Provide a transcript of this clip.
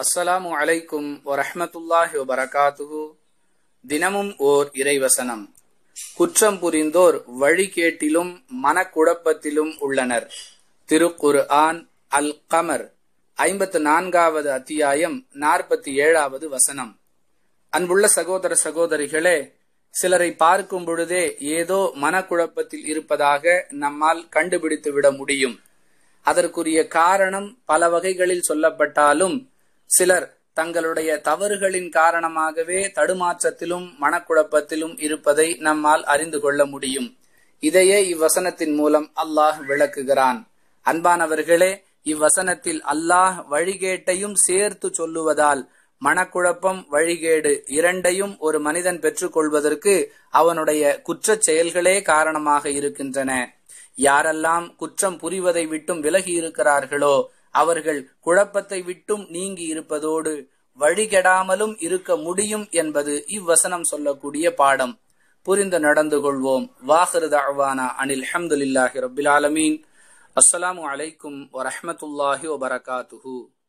அஸ்ஸலாமு அலைக்கும் வரஹ்மத்துல்லாஹி வபரகாத்துஹு தினமும் ஓர் இறைவசனம் குற்றம் புரிந்தோர் வழிகேட்டிலும் மனக்குழப்பத்திலும் உள்ளனர் திருக்குர் ஆன் அல் கமர் ஐம்பத்து நான்காவது அத்தியாயம் நாற்பத்தி ஏழாவது வசனம் அன்புள்ள சகோதர சகோதரிகளே சிலரை பார்க்கும் பொழுதே ஏதோ மனக்குழப்பத்தில் இருப்பதாக நம்மால் கண்டுபிடித்து விட முடியும் அதற்குரிய காரணம் பல வகைகளில் சொல்லப்பட்டாலும் சிலர் தங்களுடைய தவறுகளின் காரணமாகவே தடுமாற்றத்திலும் மனக்குழப்பத்திலும் இருப்பதை நம்மால் அறிந்து கொள்ள முடியும் இதையே இவ்வசனத்தின் மூலம் அல்லாஹ் விளக்குகிறான் அன்பானவர்களே இவ்வசனத்தில் அல்லாஹ் வழிகேட்டையும் சேர்த்து சொல்லுவதால் மனக்குழப்பம் வழிகேடு இரண்டையும் ஒரு மனிதன் பெற்றுக்கொள்வதற்கு அவனுடைய குற்றச் செயல்களே காரணமாக இருக்கின்றன யாரெல்லாம் குற்றம் புரிவதை விட்டும் விலகி இருக்கிறார்களோ அவர்கள் குழப்பத்தை விட்டும் நீங்கி இருப்பதோடு வழிகெடாமலும் இருக்க முடியும் என்பது இவ்வசனம் சொல்லக்கூடிய பாடம் புரிந்து நடந்து கொள்வோம் வாஹிரு தஅவானா அனில் ஹம்துலில்லாஹி ரபில் ஆலமீன் அஸ்ஸலாமு அலைக்கும் வரஹ்மத்துல்லாஹி வபரகாத்துஹு